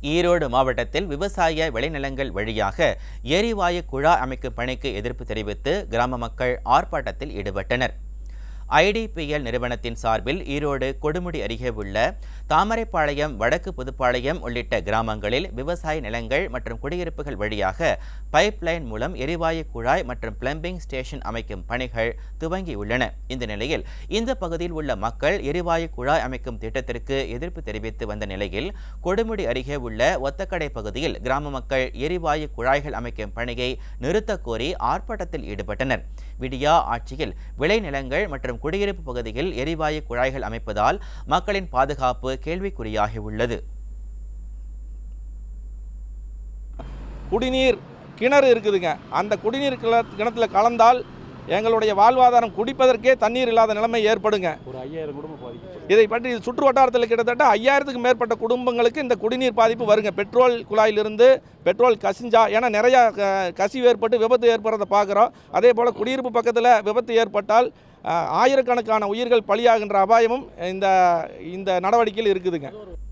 ஈரோடு மாவட்டத்தில் விவசாய விளைநிலங்கள் வழியாக எரிவாயு குழாய் அமைக்கும் பணிக்கு எதிர்ப்பு தெரிவித்து கிராம மக்கள் ஆர்ப்பாட்டத்தில் ஈடுபட்டனர் ஐடிபிஎல் நிறுவனத்தின் சார்பில் ஈரோடு கொடுமுடி அருகே உள்ள தாமரைப்பாளையம் வடக்கு புதுப்பாளையம் உள்ளிட்ட கிராமங்களில் விவசாய நிலங்கள் மற்றும் குடியிருப்புகள் வழியாக பைப்லைன் மூலம் எரிவாயு குழாய் மற்றும் பிளம்பிங் ஸ்டேஷன் அமைக்கும் பணிகள் துவங்கியுள்ளன இந்த நிலையில் இந்த பகுதியில் உள்ள மக்கள் எரிவாயு குழாய் அமைக்கும் திட்டத்திற்கு எதிர்ப்பு தெரிவித்து வந்த நிலையில் கொடுமுடி அருகே உள்ள ஒத்தக்கடை பகுதியில் கிராம மக்கள் எரிவாயு குழாய்கள் அமைக்கும் பணியை நிறுத்தக் கோரி ஆர்ப்பாட்டத்தில் ஈடுபட்டனர் விடியா ஆட்சியில் விளைநிலங்கள் மற்றும் குடியிருப்பு பகுதியில் எரிவாயு குழாய்கள் அமைப்பதால் மக்களின் பாதுகாப்பு கேள்விக்குறியாகியுள்ளது குடிநீர் கிணறு இருக்குதுங்க அந்த குடிநீர் கிண கிணத்துல கலந்தால் எங்களுடைய வாழ்வாதாரம் குடிப்பதற்கே தண்ணீர் இல்லாத நிலைமை ஏற்படுங்க ஒரு ஐயாயிரம் குடும்பம் பாதிக்கப்படும் இதை பற்றி சுற்று வட்டாரத்தில் கிட்டத்தட்ட ஐயாயிரத்துக்கு மேற்பட்ட குடும்பங்களுக்கு இந்த குடிநீர் பாதிப்பு வருங்க பெட்ரோல் குழாயிலிருந்து பெட்ரோல் கசிஞ்சா ஏன்னா நிறையா க- கசிவு ஏற்பட்டு விபத்து ஏற்படுறதை பார்க்குறோம் அதே போல் குடியிருப்பு பக்கத்தில் விபத்து ஏற்பட்டால் அஹ், ஆயிரக்கணக்கான உயிர்கள் பலியாகின்ற அபாயமும் இந்த இந்த நடவடிக்கையில் இருக்குதுங்க